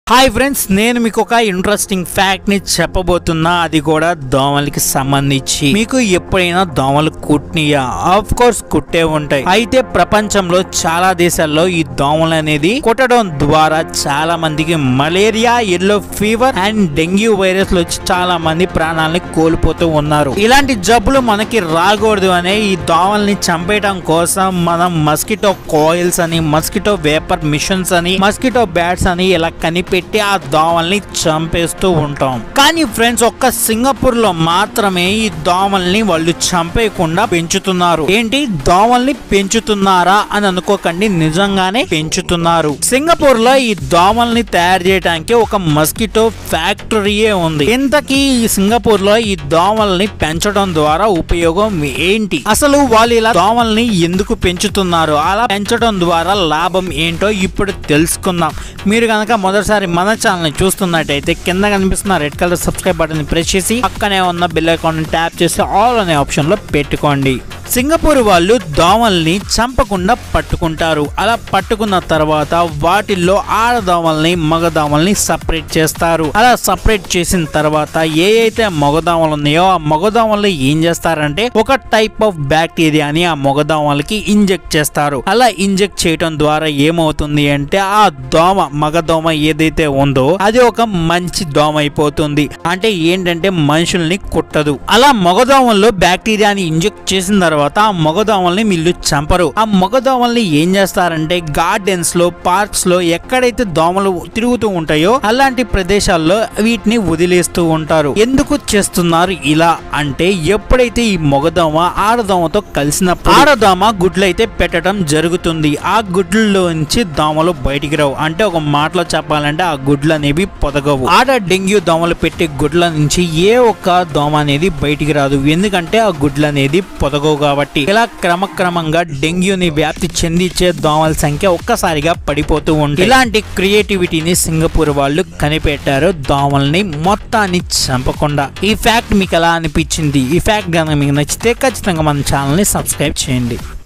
hi friends నేను మీకు ఒక ఇంట్రెస్టింగ్ ఫ్యాక్ట్ ని చెప్పబోతున్నా అది కూడా దోమలకి సంబంధించి మీకు ఎప్పుడైనా దోమలు కుట్టినయా ఆఫ్ కోర్స్ కుట్టే ఉంటాయి అయితే ప్రపంచంలో చాలా దేశాల్లో ఈ దోమలు అనేది కుట్టడం ద్వారా చాలా మందికి malaria yellow fever and dengue virus వచ్చి చాలా మంది ప్రాణాలని కోల్పోతూ ఉన్నారు ఇలాంటి జబ్బులు మనకి రాకూడదు అనే ఈ దోమల్ని చంపేయడం కోసం మనం మస్కిటో కోయిల్స్ అని మస్కిటో వేపర్ మిషన్స్ అని మస్కిటో బ్యాట్స్ అని ఇలా కనిపెట్టి ఆ దోమల్ని చంపేస్తూ ఉంటాం కానీ ఫ్రెండ్స్ ఒక్క సింగపూర్ లో మాత్రమే ఈ దోమల్ని వాళ్ళు చంపేయకుండా పెంచుతున్నారు ఏంటి దోమల్ని పెంచుతున్నారా అని అనుకోకండి నిజంగానే పెంచుతున్నారు సింగపూర్ లో ఈ దోమల్ని తయారు చేయడానికి ఒక మస్కిటో ఫ్యాక్టరీయే ఉంది ఇంతకీ ఈ సింగపూర్ లో ఈ దోమల్ని పెంచడం ద్వారా ఉపయోగం ఏంటి అసలు వాళ్ళు ఇలా దోమల్ని ఎందుకు పెంచుతున్నారు అలా పెంచడం ద్వారా లాభం ఏంటో ఇప్పుడు తెలుసుకుందాం మీరు కనుక మొదటిసారి మన ఛానల్ చూస్తున్నట్టయితే కింద కనిపిస్తున్న red colour subscribe button press చేసి పక్కనే ఉన్న బెల్ ఐకాన్ ట్యాప్ చేసి ఆల్ అనే ఆప్షన్ లో పెట్టుకోండి సింగపూర్ వాళ్ళు దోమల్ని చంపకుండా పట్టుకుంటారు అలా పట్టుకున్న తర్వాత వాటిల్లో ఆడదోమల్ని మగదోమల్ని సపరేట్ చేస్తారు అలా సపరేట్ చేసిన తర్వాత ఏ అయితే మగదోమలు ఉన్నాయో ఆ మగదోమల్ని ఏం చేస్తారంటే ఒక టైప్ ఆఫ్ బ్యాక్టీరియాని ఆ మగదోమలకి ఇంజెక్ట్ చేస్తారు అలా ఇంజెక్ట్ చేయడం ద్వారా ఏమవుతుంది అంటే ఆ దోమ మగదోమ ఏదైతే ఉందో అది ఒక మంచి దోమ అయిపోతుంది అంటే ఏంటంటే మనుషుల్ని కుట్టదు అలా మగదోమల్లో బ్యాక్టీరియాని ఇంజెక్ట్ చేసిన తర్వాత ఆ మగదోమల్ని వీళ్ళు చంపరు ఆ మగదోమల్ని ఏం చేస్తారంటే గార్డెన్స్ లో పార్క్స్ లో ఎక్కడైతే దోమలు తిరుగుతూ ఉంటాయో అలాంటి ప్రదేశాల్లో వీటిని వదిలేస్తూ ఉంటారు ఎందుకు చేస్తున్నారు ఇలా అంటే ఎప్పుడైతే ఈ మగదోమ ఆడదోమతో కలిసినప్పుడు ఆడదోమ గుడ్లు అయితే పెట్టడం జరుగుతుంది ఆ గుడ్లలోంచి దోమలు బయటికి రావు అంటే ఒక మాటలో చెప్పాలంటే ఆ గుడ్లు అనేవి పొదగవు ఆడ డెంగ్యూ దోమలు పెట్టే గుడ్ల నుంచి ఏ ఒక్క దోమ అనేది బయటికి రాదు ఎందుకంటే ఆ గుడ్లు అనేది పొదగవు కాబట్టి ఇలా క్రమక్రమంగా డెంగ్యూని వ్యాప్తి చెందించే దోమల సంఖ్య ఒక్కసారిగా పడిపోతూ ఉంటుంది ఇలాంటి క్రియేటివిటీని సింగపూర్ వాళ్ళు కనిపెట్టారు దోమల్ని మొత్తాన్ని చంపకుండా ఈ ఫ్యాక్ట్ మీకు ఎలా అనిపించింది ఈ ఫ్యాక్ట్ కనుక మీకు నచ్చితే ఖచ్చితంగా మన ఛానల్ని సబ్స్క్రైబ్ చేయండి